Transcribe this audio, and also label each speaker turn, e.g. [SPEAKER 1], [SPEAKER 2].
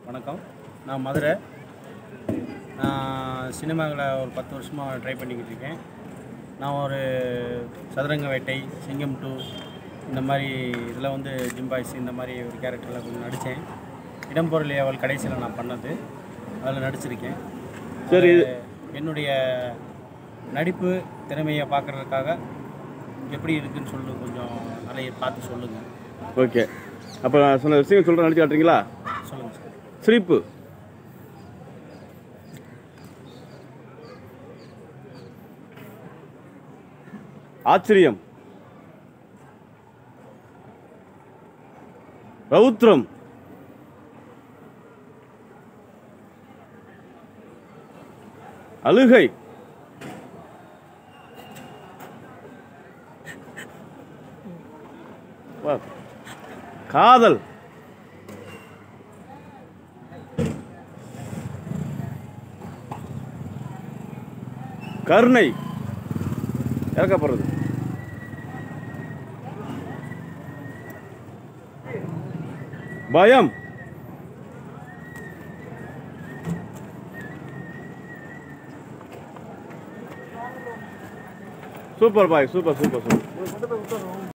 [SPEAKER 1] வணக்கம் நான் மதுரை நான் சினிமாவில் ஒரு பத்து வருஷமாக ட்ரை பண்ணிக்கிட்டு இருக்கேன் நான் ஒரு சதுரங்க வேட்டை சிங்கம் டூ இந்த மாதிரி இதில் வந்து ஜிம்பாய்ஸ் இந்த மாதிரி ஒரு கேரக்டரில் கொஞ்சம் நடித்தேன் இடம்பொருள் அவள் கடைசியில் நான் பண்ணது அதில் நடிச்சிருக்கேன்
[SPEAKER 2] சரி
[SPEAKER 1] அது என்னுடைய நடிப்பு திறமையை பார்க்குறதுக்காக எப்படி இருக்குன்னு சொல்லி கொஞ்சம் நல்லா பார்த்து சொல்லுங்கள்
[SPEAKER 2] ஓகே அப்போ நான் சொன்ன விஷயம் சொல்கிறேன் நடிச்சு காட்டுறீங்களா
[SPEAKER 1] சொல்லுங்கள் சார்
[SPEAKER 2] சிரிப்பு ஆச்சரியம் ரௌத்ரம் அழுகை வா. காதல் கருணை இறக்கப்படுறது பயம் சூப்பர் பாய் சூப்பர் சூப்பர் சூப்பர்